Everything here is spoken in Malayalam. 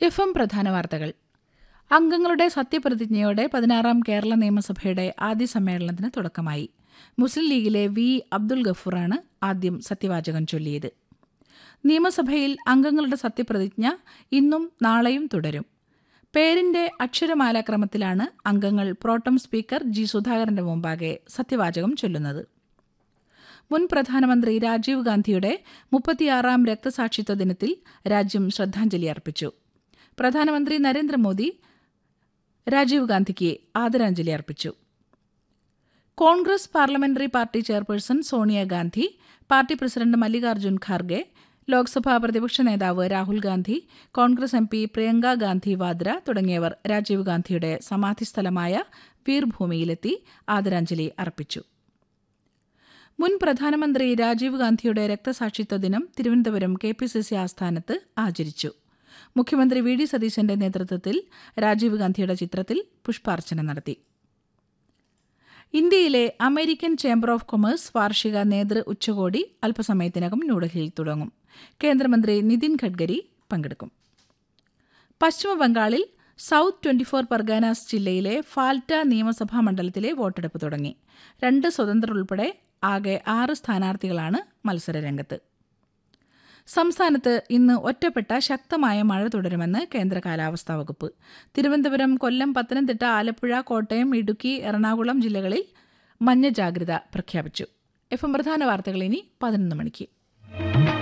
എഫ് എം പ്രധാന വാർത്തകൾ അംഗങ്ങളുടെ സത്യപ്രതിജ്ഞയോടെ പതിനാറാം കേരള നിയമസഭയുടെ ആദ്യ സമ്മേളനത്തിന് തുടക്കമായി മുസ്ലിം ലീഗിലെ വി അബ്ദുൽ ഗഫൂറാണ് ആദ്യം സത്യവാചകം ചൊല്ലിയത് നിയമസഭയിൽ അംഗങ്ങളുടെ സത്യപ്രതിജ്ഞ ഇന്നും നാളെയും തുടരും പേരിന്റെ അക്ഷരമാലാക്രമത്തിലാണ് അംഗങ്ങൾ പ്രോട്ടം സ്പീക്കർ ജി സുധാകരന്റെ മുമ്പാകെ സത്യവാചകം ചൊല്ലുന്നത് മുൻ പ്രധാനമന്ത്രി രാജീവ് ഗാന്ധിയുടെ മുപ്പത്തിയാറാം രക്തസാക്ഷിത്വ ദിനത്തിൽ രാജ്യം ശ്രദ്ധാഞ്ജലി അർപ്പിച്ചു പ്രധാനമന്ത്രി നരേന്ദ്രമോദി രാജീവ് ഗാന്ധിക്ക് ആദരാഞ്ജലി അർപ്പിച്ചു Congress parliamentary party chairperson Sonia Gandhi party president Mallikarjun Kharge Lok Sabha പ്രതിപക്ഷ നേതാവ് രാഹുൽ ഗാന്ധി കോൺഗ്രസ് എം പി പ്രിയങ്ക ഗാന്ധി വാദ്ര തുടങ്ങിയവർ രാജീവ് ഗാന്ധിയുടെ സമാധിസ്ഥലമായ വീർഭൂമിയിലെത്തി ആദരാഞ്ജലി അർപ്പിച്ചു മുൻ പ്രധാനമന്ത്രി രാജീവ് ഗാന്ധിയുടെ രക്തസാക്ഷിത്വ ദിനം Thiruvananthapuram K P C C ആസ്ഥാനത്ത് ആചരിച്ചു മുഖ്യമന്ത്രി വി ഡി സതീശന്റെ നേതൃത്വത്തിൽ രാജീവ് ഗാന്ധിയുടെ ചിത്രത്തിൽ പുഷ്പാർച്ചന നടത്തി ഇന്ത്യയിലെ അമേരിക്കൻ ചേംബർ ഓഫ് കൊമേഴ്സ് വാർഷിക നേതൃ ഉച്ചകോടി അല്പസമയത്തിനകം ന്യൂഡൽഹിയിൽ തുടങ്ങും കേന്ദ്രമന്ത്രി നിതിൻ ഗഡ്കരി പങ്കെടുക്കും പശ്ചിമബംഗാളിൽ സൌത്ത് ട്വന്റി ഫോർ പർഗാനാസ് ജില്ലയിലെ ഫാൽറ്റ നിയമസഭാ മണ്ഡലത്തിലെ വോട്ടെടുപ്പ് തുടങ്ങി രണ്ട് സ്വതന്ത്രർ ഉൾപ്പെടെ ആകെ ആറ് സ്ഥാനാർത്ഥികളാണ് മത്സരരംഗത്ത് സംസ്ഥാനത്ത് ഇന്ന് ഒറ്റപ്പെട്ട ശക്തമായ മഴ തുടരുമെന്ന് കേന്ദ്ര കാലാവസ്ഥാ വകുപ്പ് തിരുവനന്തപുരം കൊല്ലം പത്തനംതിട്ട ആലപ്പുഴ കോട്ടയം ഇടുക്കി എറണാകുളം ജില്ലകളിൽ മഞ്ഞ ജാഗ്രത പ്രഖ്യാപിച്ചു എഫ് എം പ്രധാന വാർത്തകൾ ഇനി പതിനൊന്ന് മണിക്ക്